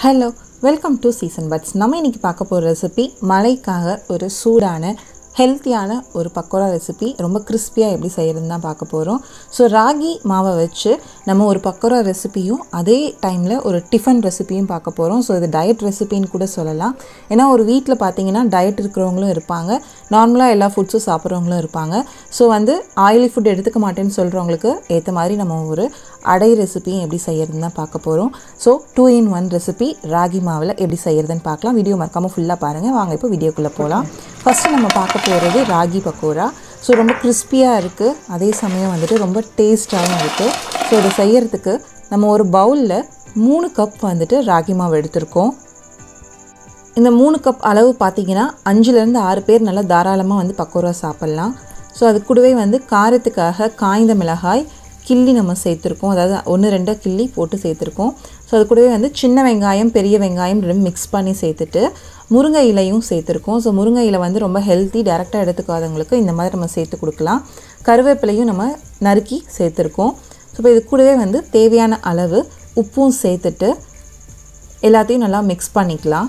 hello welcome to season buds நம்ம இன்றைக்கி பார்க்க போகிற ரெசிபி மழைக்காக ஒரு சூடான ஹெல்த்தியான ஒரு பக்கோடா ரெசிபி ரொம்ப கிறிஸ்பியாக எப்படி செய்கிறதுன்னு தான் பார்க்க போகிறோம் ஸோ ராகி மாவை வச்சு நம்ம ஒரு பக்கோடா ரெசிபியும் அதே டைமில் ஒரு டிஃபன் ரெசிபியும் பார்க்க போகிறோம் ஸோ இது டயட் ரெசிபின்னு கூட சொல்லலாம் ஏன்னா ஒரு வீட்டில் பார்த்தீங்கன்னா டயட் இருக்கிறவங்களும் இருப்பாங்க நார்மலாக எல்லா ஃபுட்ஸும் சாப்பிட்றவங்களும் இருப்பாங்க ஸோ வந்து ஆயிலி ஃபுட் எடுத்துக்க மாட்டேன்னு சொல்கிறவங்களுக்கு ஏற்ற மாதிரி நம்ம ஒரு அடை ரெசிபியும் எப்படி செய்யறதுன்னு தான் பார்க்க போகிறோம் so two in one recipe ragi மாவில் எப்படி செய்யறதுன்னு பார்க்கலாம் வீடியோ மறக்காமல் ஃபுல்லாக பாருங்கள் வாங்க இப்போ வீடியோக்குள்ளே போகலாம் ஃபஸ்ட்டு நம்ம பார்க்க போகிறது ராகி பக்கோடா ஸோ ரொம்ப கிறிஸ்பியாக இருக்குது அதே சமயம் வந்துட்டு ரொம்ப டேஸ்ட்டாகவும் இருக்குது ஸோ இதை செய்யறதுக்கு நம்ம ஒரு பவுலில் மூணு கப் வந்துட்டு ராகி மாவு எடுத்திருக்கோம் இந்த மூணு கப் அளவு பார்த்தீங்கன்னா அஞ்சுலேருந்து ஆறு பேர் நல்லா தாராளமாக வந்து பக்கோடா சாப்பிட்லாம் ஸோ அது கூடவே வந்து காரத்துக்காக காய்ந்த மிளகாய் கிள்ளி நம்ம சேர்த்துருக்கோம் அதாவது ஒன்று ரெண்டாக கிள்ளி போட்டு சேர்த்துருக்கோம் ஸோ அது கூடவே வந்து சின்ன வெங்காயம் பெரிய வெங்காயம் ரெண்டும் மிக்ஸ் பண்ணி சேர்த்துட்டு முருங்கை இலையும் சேர்த்துருக்கோம் ஸோ முருங்கை இலை வந்து ரொம்ப ஹெல்த்தி டேரெக்டாக எடுத்துக்காதவங்களுக்கு இந்த மாதிரி நம்ம சேர்த்து கொடுக்கலாம் கருவேப்பிலையும் நம்ம நறுக்கி சேர்த்துருக்கோம் ஸோ இப்போ இது கூடவே வந்து தேவையான அளவு உப்பும் சேர்த்துட்டு எல்லாத்தையும் நல்லா மிக்ஸ் பண்ணிக்கலாம்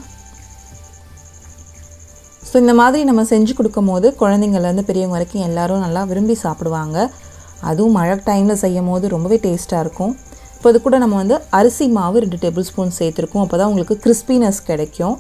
ஸோ இந்த மாதிரி நம்ம செஞ்சு கொடுக்கும் போது குழந்தைங்கள்லேருந்து பெரியவங்க வரைக்கும் எல்லோரும் நல்லா விரும்பி சாப்பிடுவாங்க அதுவும் மழை டைமில் செய்யும் போது ரொம்பவே டேஸ்ட்டாக இருக்கும் இப்போ இது கூட நம்ம வந்து அரிசி மாவு ரெண்டு டேபிள் ஸ்பூன் சேர்த்துருக்கோம் அப்போ தான் உங்களுக்கு கிறிஸ்பினஸ் கிடைக்கும்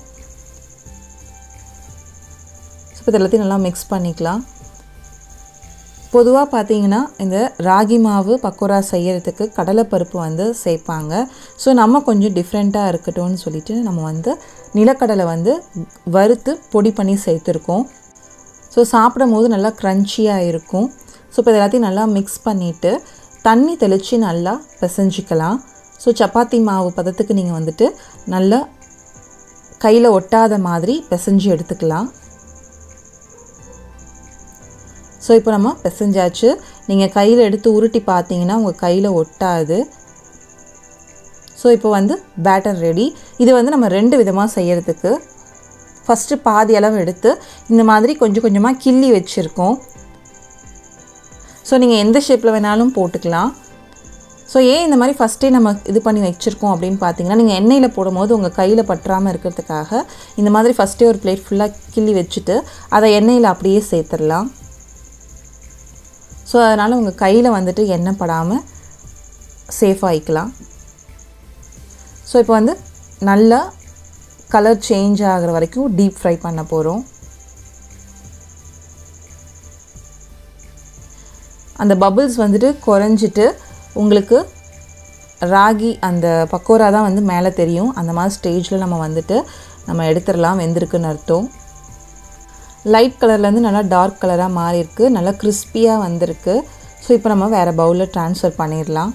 ஸோ இப்போ எல்லாத்தையும் நல்லா மிக்ஸ் பண்ணிக்கலாம் பொதுவாக பார்த்தீங்கன்னா இந்த ராகி மாவு பக்கோடா செய்யறதுக்கு கடலைப்பருப்பு வந்து சேர்ப்பாங்க ஸோ நம்ம கொஞ்சம் டிஃப்ரெண்ட்டாக இருக்கட்டும்னு சொல்லிட்டு நம்ம வந்து நிலக்கடலை வந்து வறுத்து பொடி பண்ணி சேர்த்துருக்கோம் ஸோ சாப்பிடும் போது நல்லா க்ரன்ச்சியாக இருக்கும் ஸோ இப்போ எல்லாத்தையும் நல்லா மிக்ஸ் பண்ணிவிட்டு தண்ணி தெளித்து நல்லா பிசைஞ்சிக்கலாம் ஸோ சப்பாத்தி மாவு பதத்துக்கு நீங்கள் வந்துட்டு நல்லா கையில் ஒட்டாத மாதிரி பிசைஞ்சு எடுத்துக்கலாம் ஸோ இப்போ நம்ம பிசைஞ்சாச்சு நீங்கள் கையில் எடுத்து உருட்டி பார்த்தீங்கன்னா உங்கள் கையில் ஒட்டாது ஸோ இப்போ வந்து பேட்டர் ரெடி இது வந்து நம்ம ரெண்டு விதமாக செய்கிறதுக்கு ஃபஸ்ட்டு பாதி அளவு எடுத்து இந்த மாதிரி கொஞ்சம் கொஞ்சமாக கிள்ளி வச்சுருக்கோம் ஸோ நீங்கள் எந்த ஷேப்பில் வேணாலும் போட்டுக்கலாம் ஸோ ஏன் இந்த மாதிரி ஃபஸ்ட்டே நம்ம இது பண்ணி வச்சுருக்கோம் அப்படின்னு பார்த்தீங்கன்னா நீங்கள் எண்ணெயில் போடும்போது உங்கள் கையில் பற்றாமல் இருக்கிறதுக்காக இந்த மாதிரி ஃபஸ்ட்டே ஒரு பிளேட் ஃபுல்லாக கிள்ளி வச்சுட்டு அதை எண்ணெயில் அப்படியே சேர்த்துடலாம் ஸோ அதனால் உங்கள் கையில் வந்துட்டு எண்ணெய் படாமல் சேஃபாக ஆகிக்கலாம் ஸோ இப்போ வந்து நல்லா கலர் சேஞ்ச் ஆகிற வரைக்கும் டீப் ஃப்ரை பண்ண போகிறோம் அந்த பபுள்ஸ் வந்துட்டு குறைஞ்சிட்டு உங்களுக்கு ராகி அந்த பக்கோரா தான் வந்து மேலே தெரியும் அந்த மாதிரி ஸ்டேஜில் நம்ம வந்துட்டு நம்ம எடுத்துடலாம் வெந்திருக்குன்னு அர்த்தம் லைட் கலர்லேருந்து நல்லா டார்க் கலராக மாறி இருக்கு நல்லா கிறிஸ்பியாக வந்திருக்கு ஸோ இப்போ நம்ம வேறு பவுலில் ட்ரான்ஸ்ஃபர் பண்ணிடலாம்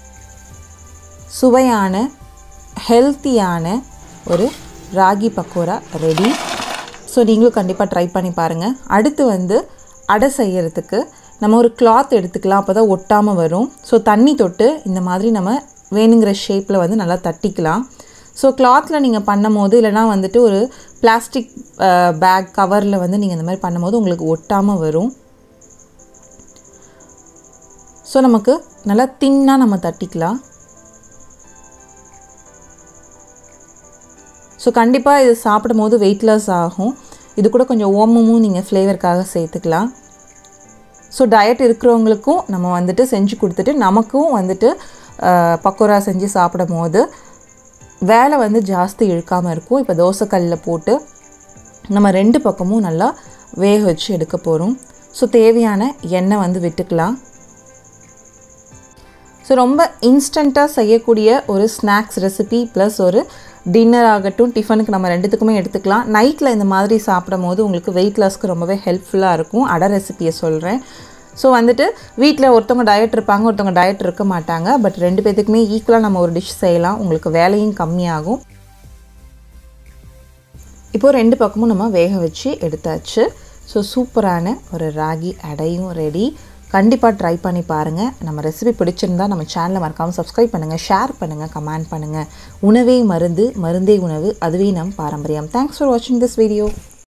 சுவையான ஹெல்த்தியான ஒரு ராகி பக்கோடா ரெடி ஸோ நீங்களும் கண்டிப்பாக ட்ரை பண்ணி பாருங்கள் அடுத்து வந்து அடை செய்கிறதுக்கு நம்ம ஒரு கிளாத் எடுத்துக்கலாம் அப்போ தான் ஒட்டாமல் வரும் ஸோ தண்ணி தொட்டு இந்த மாதிரி நம்ம வேணுங்கிற ஷேப்பில் வந்து நல்லா தட்டிக்கலாம் ஸோ கிளாத்தில் நீங்கள் பண்ணும் போது இல்லைனா வந்துட்டு ஒரு பிளாஸ்டிக் பேக் கவரில் வந்து நீங்கள் இந்த மாதிரி பண்ணும்போது உங்களுக்கு ஒட்டாமல் வரும் ஸோ நமக்கு நல்லா தின்னாக நம்ம தட்டிக்கலாம் ஸோ கண்டிப்பாக இது சாப்பிடும் போது வெயிட் லாஸ் ஆகும் இது கூட கொஞ்சம் ஓமமும் நீங்கள் ஃப்ளேவருக்காக சேர்த்துக்கலாம் ஸோ டயட் இருக்கிறவங்களுக்கும் நம்ம வந்துட்டு செஞ்சு கொடுத்துட்டு நமக்கும் வந்துட்டு பக்கோடா செஞ்சு சாப்பிடும் போது வேலை வந்து ஜாஸ்தி இழுக்காமல் இருக்கும் இப்போ தோசைக்கல்லில் போட்டு நம்ம ரெண்டு பக்கமும் நல்லா வேக வச்சு எடுக்க போகிறோம் ஸோ தேவையான எண்ணெய் வந்து விட்டுக்கலாம் ஸோ ரொம்ப இன்ஸ்டண்ட்டாக செய்யக்கூடிய ஒரு ஸ்நாக்ஸ் ரெசிபி ப்ளஸ் ஒரு டின்னர் ஆகட்டும் டிஃபனுக்கு நம்ம ரெண்டுத்துக்குமே எடுத்துக்கலாம் நைட்டில் இந்த மாதிரி சாப்பிடும் போது உங்களுக்கு வெயிட் லாஸ்க்கு ரொம்பவே ஹெல்ப்ஃபுல்லாக இருக்கும் அடை ரெசிபியை சொல்கிறேன் ஸோ வந்துட்டு வீட்டில் ஒருத்தவங்க டயட் இருப்பாங்க ஒருத்தவங்க டயட் இருக்க மாட்டாங்க பட் ரெண்டு பேர்த்துக்குமே ஈக்குவலாக நம்ம ஒரு டிஷ் செய்யலாம் உங்களுக்கு வேலையும் கம்மியாகும் இப்போது ரெண்டு பக்கமும் நம்ம வேக வச்சு எடுத்தாச்சு ஸோ சூப்பரான ஒரு ராகி அடையும் ரெடி கண்டிப்பாக ட்ரை பண்ணி பாருங்கள் நம்ம ரெசிபி பிடிச்சிருந்தா நம்ம சேனலை மறக்காமல் சப்ஸ்கிரைப் பண்ணுங்கள் ஷேர் பண்ணுங்கள் கமெண்ட் பண்ணுங்கள் உணவே மருந்து மருந்தே உணவு அதுவே நம் பாரம்பரியம் தேங்க்ஸ் ஃபார் வாட்சிங் திஸ் வீடியோ